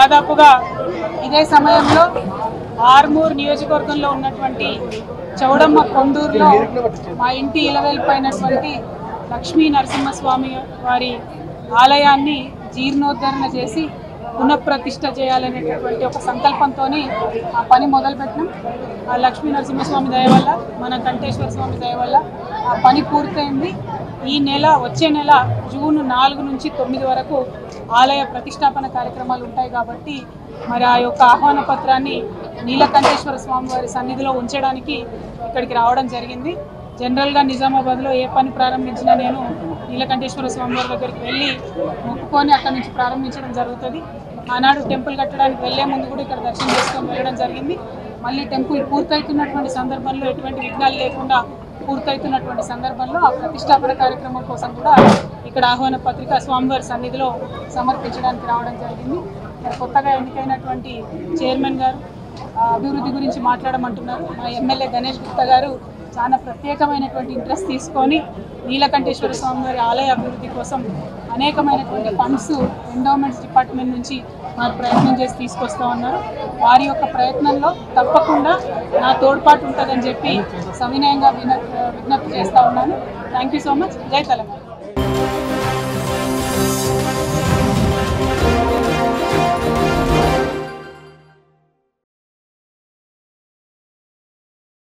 దాదాపుగా ఇదే సమయంలో ఆర్మూర్ నియోజకవర్గంలో ఉన్నటువంటి చౌడమ్మ కొండూరులో మా ఇంటి ఇలవేల్పైనటువంటి లక్ష్మీ నరసింహస్వామి వారి ఆలయాన్ని జీర్ణోద్ధరణ చేసి పునఃప్రతిష్ఠ చేయాలనేటటువంటి ఒక సంకల్పంతో ఆ పని మొదలుపెట్టినాం ఆ లక్ష్మీ నరసింహస్వామి దయ వల్ల మన కంఠేశ్వర స్వామి దయ వల్ల ఆ పని పూర్తయింది ఈ నెల వచ్చే నెల జూన్ నాలుగు నుంచి తొమ్మిది వరకు ఆలయ ప్రతిష్టాపన కార్యక్రమాలు ఉంటాయి కాబట్టి మరి ఆ యొక్క ఆహ్వాన పత్రాన్ని నీలకంఠేశ్వర స్వామి వారి సన్నిధిలో ఉంచడానికి ఇక్కడికి రావడం జరిగింది జనరల్గా నిజామాబాద్లో ఏ పని ప్రారంభించినా నేను నీలకంఠేశ్వర స్వామి వారి దగ్గరికి వెళ్ళి మొక్కుకొని అక్కడి నుంచి ప్రారంభించడం జరుగుతుంది ఆనాడు టెంపుల్ కట్టడానికి వెళ్ళే ముందు కూడా ఇక్కడ దర్శనం చేసుకొని వెళ్ళడం జరిగింది మళ్ళీ టెంపుల్ పూర్తవుతున్నటువంటి సందర్భంలో ఎటువంటి విఘ్నాలు లేకుండా పూర్తవుతున్నటువంటి సందర్భంలో ఆ ప్రతిష్టాపన కార్యక్రమం కోసం కూడా ఇక్కడ ఆహ్వాన పత్రిక స్వామివారి సన్నిధిలో సమర్పించడానికి రావడం జరిగింది మరి కొత్తగా ఎన్నికైనటువంటి చైర్మన్ గారు ఆ, అభివృద్ధి గురించి మాట్లాడమంటున్నారు మా ఎమ్మెల్యే గణేష్ గుప్తా గారు చాలా ప్రత్యేకమైనటువంటి ఇంట్రెస్ట్ తీసుకొని నీలకంఠేశ్వర స్వామి వారి ఆలయ అభివృద్ధి కోసం అనేకమైనటువంటి ఫండ్స్ ఎండోమెంట్స్ డిపార్ట్మెంట్ నుంచి వారు ప్రయత్నం చేసి తీసుకొస్తా ఉన్నారు వారి యొక్క ప్రయత్నంలో తప్పకుండా నా తోడ్పాటు ఉంటుందని చెప్పి సవినయంగా విన విజ్ఞప్తి చేస్తా ఉన్నాను థ్యాంక్ యూ సో మచ్ జై తెలంగాణ